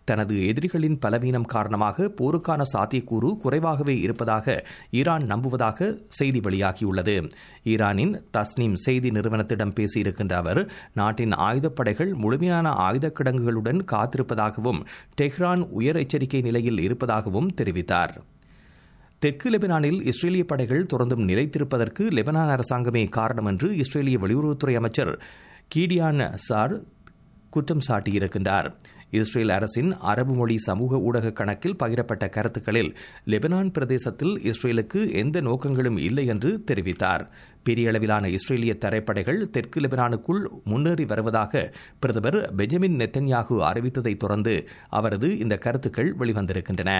தனது எதிரிகளின் பலவீனம் காரணமாக போருக்கான சாத்தியக்கூறு குறைவாகவே இருப்பதாக ஈரான் நம்புவதாக செய்தி வெளியாகியுள்ளது ஈரானின் தஸ்னீம் செய்தி நிறுவனத்திடம் பேசியிருக்கின்ற அவர் நாட்டின் ஆயுதப்படைகள் முழுமையான ஆயுத கிடங்குகளுடன் காத்திருப்பதாகவும் டெஹ்ரான் உயர் எச்சரிக்கை நிலையில் இருப்பதாகவும் தெரிவித்தார் தெற்கு லெபனானில் இஸ்ரேலிய படைகள் தொடர்ந்தும் நிலைத்திருப்பதற்கு லெபனான் அரசாங்கமே காரணம் என்று இஸ்ரேலிய வெளியுறவுத்துறை அமைச்சர் கீடியான் சார் குற்றம் சாட்டியிருக்கின்றார் இஸ்ரேல் அரசின் அரபு மொழி சமூக ஊடக கணக்கில் பகிரப்பட்ட கருத்துக்களில் லெபனான் பிரதேசத்தில் இஸ்ரேலுக்கு எந்த நோக்கங்களும் இல்லை என்று தெரிவித்தார் பெரிய அளவிலான இஸ்ரேலிய தரைப்படைகள் தெற்கு லெபனானுக்குள் முன்னேறி வருவதாக பிரதமர் பெஞ்சமின் நெத்தன்யாகு அறிவித்ததைத் தொடர்ந்து அவரது இந்த கருத்துக்கள் வெளிவந்திருக்கின்றன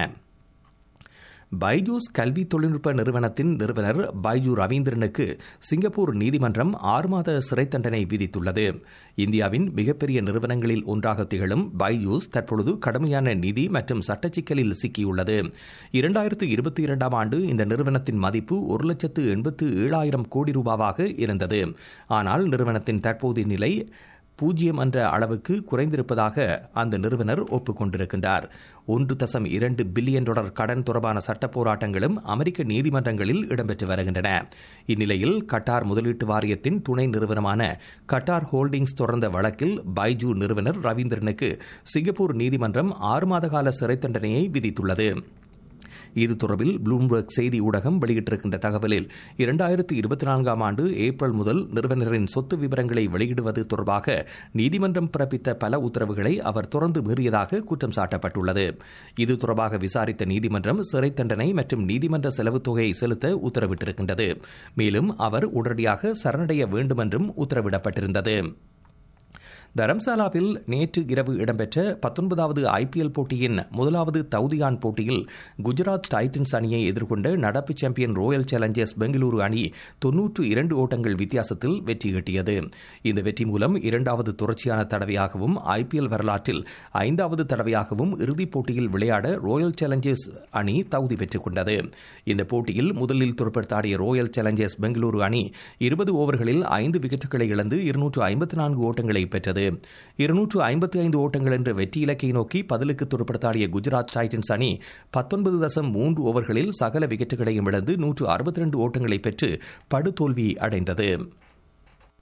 பைஜூஸ் கல்வி தொழில்நுட்ப நிறுவனத்தின் நிறுவனர் பைஜு ரவீந்திரனுக்கு சிங்கப்பூர் நீதிமன்றம் ஆறு மாத சிறை தண்டனை விதித்துள்ளது இந்தியாவின் மிகப்பெரிய நிறுவனங்களில் ஒன்றாக திகழும் பைஜூஸ் தற்பொழுது கடுமையான நிதி மற்றும் சட்ட சிக்கலில் சிக்கியுள்ளது இரண்டாயிரத்து இருபத்தி இரண்டாம் ஆண்டு இந்த நிறுவனத்தின் மதிப்பு ஒரு லட்சத்து எண்பத்து ஏழாயிரம் கோடி ரூபாவாக இருந்தது ஆனால் நிறுவனத்தின் தற்போதைய நிலை பூஜ்ஜியம் என்ற அளவுக்கு குறைந்திருப்பதாக அந்த நிறுவனர் ஒப்புக்கொண்டிருக்கின்றார் ஒன்று தசம் இரண்டு பில்லியன் டாலர் கடன் தொடர்பான சட்ட போராட்டங்களும் அமெரிக்க நீதிமன்றங்களில் இடம்பெற்று வருகின்றன இந்நிலையில் கட்டார் முதலீட்டு வாரியத்தின் துணை நிறுவனமான கட்டார் ஹோல்டிங்ஸ் தொடர்ந்த வழக்கில் பைஜூ நிறுவனர் ரவீந்திரனுக்கு சிங்கப்பூர் நீதிமன்றம் ஆறு மாத கால சிறை தண்டனையை விதித்துள்ளது இது தொடர்பில் ப்ளூம்பர்க் செய்தி ஊடகம் வெளியிட்டிருக்கின்ற தகவலில் இரண்டாயிரத்து இருபத்தி நான்காம் ஆண்டு ஏப்ரல் முதல் நிறுவனரின் சொத்து விவரங்களை வெளியிடுவது தொடர்பாக நீதிமன்றம் பிறப்பித்த பல உத்தரவுகளை அவர் தொடர்ந்து மீறியதாக குற்றம் சாட்டப்பட்டுள்ளது இது தொடர்பாக விசாரித்த நீதிமன்றம் சிறை தண்டனை மற்றும் நீதிமன்ற செலவுத் தொகையை செலுத்த உத்தரவிட்டிருக்கின்றது மேலும் அவர் உடனடியாக சரணடைய வேண்டும் என்றும் உத்தரவிடப்பட்டிருந்தது தரம்சாலாவில் நேற்று இரவு இடம்பெற்ற பத்தொன்பதாவது ஐபிஎல் போட்டியின் முதலாவது தவுதியான் போட்டியில் குஜராத் டைட்டன்ஸ் அணியை எதிர்கொண்ட நடப்பு சாம்பியன் ராயல் சேலஞ்சர்ஸ் பெங்களூரு அணி தொன்னூற்று இரண்டு ஓட்டங்கள் வித்தியாசத்தில் வெற்றி ஈட்டியது இந்த வெற்றி மூலம் இரண்டாவது தொடர்ச்சியான தடவையாகவும் ஐபிஎல் வரலாற்றில் ஐந்தாவது தடவையாகவும் இறுதிப் போட்டியில் விளையாட ராயல் சேலஞ்சர்ஸ் அணி தகுதி பெற்றுக் கொண்டது இந்த போட்டியில் முதலில் துடுப்படுத்தாடிய ராயல் சேலஞ்சர்ஸ் பெங்களூரு அணி இருபது ஓவர்களில் ஐந்து விக்கெட்டுகளை இழந்து இருநூற்று ஐம்பத்தி நான்கு ஓட்டங்களை பெற்றது இருநூற்று ஐம்பத்தி ஐந்து ஓட்டங்கள் என்ற வெற்றி இலக்கை நோக்கி பதிலுக்கு துடுப்படுத்தாடிய குஜராத் டைட்டன்ஸ் அணி பத்தொன்பது தசம் மூன்று ஓவர்களில் சகல விக்கெட்டுகளையும் இழந்து நூற்று அறுபத்தி ரெண்டு ஓட்டங்களை பெற்று படுதோல்வி அடைந்தது